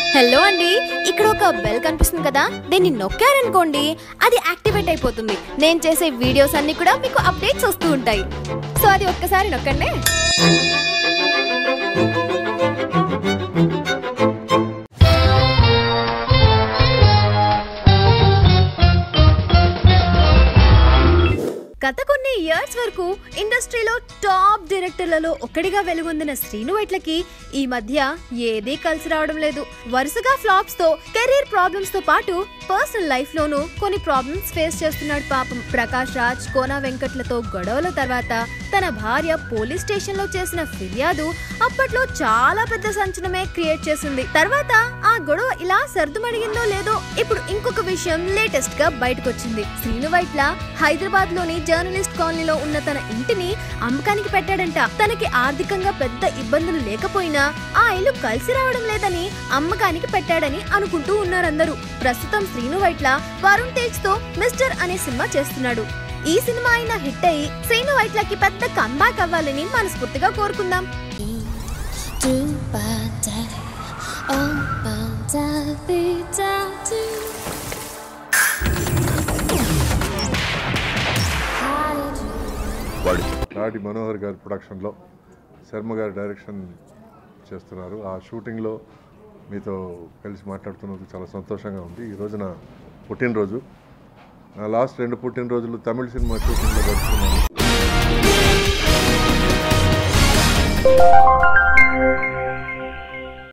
hello అండి ఇక్కడ ఒక బెల్ కనిపిస్తుంది కదా దీన్ని నొక్కారనుకోండి అది యాక్టివేట్ అయిపోతుంది నేను చేసే వీడియోస్ అన్ని కూడా మీకు అప్డేట్స్ వస్తూ ఉంటాయి సో అది ఒక్కసారి నొక్కండి గత కొన్ని ఇయర్స్ వరకు ఇండస్ట్రీలో టాప్ డైరెక్టర్లలో ఒక్కడిగా వెలుగొందిన శ్రీను వైట్లకి ఈ మధ్య ఏదీ కలిసి రావడం లేదు వరుసగా ఫ్లాప్స్ తో కెరీర్ ప్రాబ్లమ్స్ తో పాటు పర్సనల్ లైఫ్ లోనూ కొన్ని ప్రాబ్లమ్స్ ఫేస్ చేస్తున్నాడు పాపం ప్రకాష్ రాజ్ కోనా వెంకట్లతో గొడవల తర్వాత తన భార్య పోలీస్ స్టేషన్ లో చేసిన ఫిర్యాదు అప్పట్లో చాలా పెద్ద సంచలనమే క్రియేట్ చేసింది తర్వాత ఆ గొడవ ఇలా సర్దుమడిగిందో లేదో ఇప్పుడు ఇంకొక విషయం లేటెస్ట్ గా బయటకు వచ్చింది శ్రీను వైట్ల హైదరాబాద్ లోని జర్నలిస్ట్ కాలనీలో ఉన్న తన ఇంటిని అమ్మకానికి పెట్టాడంట తనకి ఆర్థికంగా పెద్ద ఇబ్బందులు లేకపోయినా ఆ ఇల్లు కలిసి రావడం లేదని అమ్మకానికి పెట్టాడని అనుకుంటూ ఉన్నారందరూ ప్రస్తుతం శ్రీను వైట్ల వరుణ్ తేజ్ తో మిస్టర్ అనే సినిమా చేస్తున్నాడు ఈ సినిమా అయినా హిట్ అయ్యి శ్రీను వైట్లకి పెద్ద కంబ్యాక్ అవ్వాలని మనస్ఫూర్తిగా కోరుకుందాం do ba da oh ba da di da do వాడి నాటి మనోహర్ గారి ప్రొడక్షన్లో శర్మ గారి డైరెక్షన్ చేస్తున్నారు ఆ షూటింగ్లో మీతో కలిసి మాట్లాడుతున్నందుకు చాలా సంతోషంగా ఉంది ఈ రోజు నా పుట్టినరోజు నా లాస్ట్ రెండు పుట్టినరోజులు తమిళ సినిమా షూటింగ్లో గడుపుతున్నాను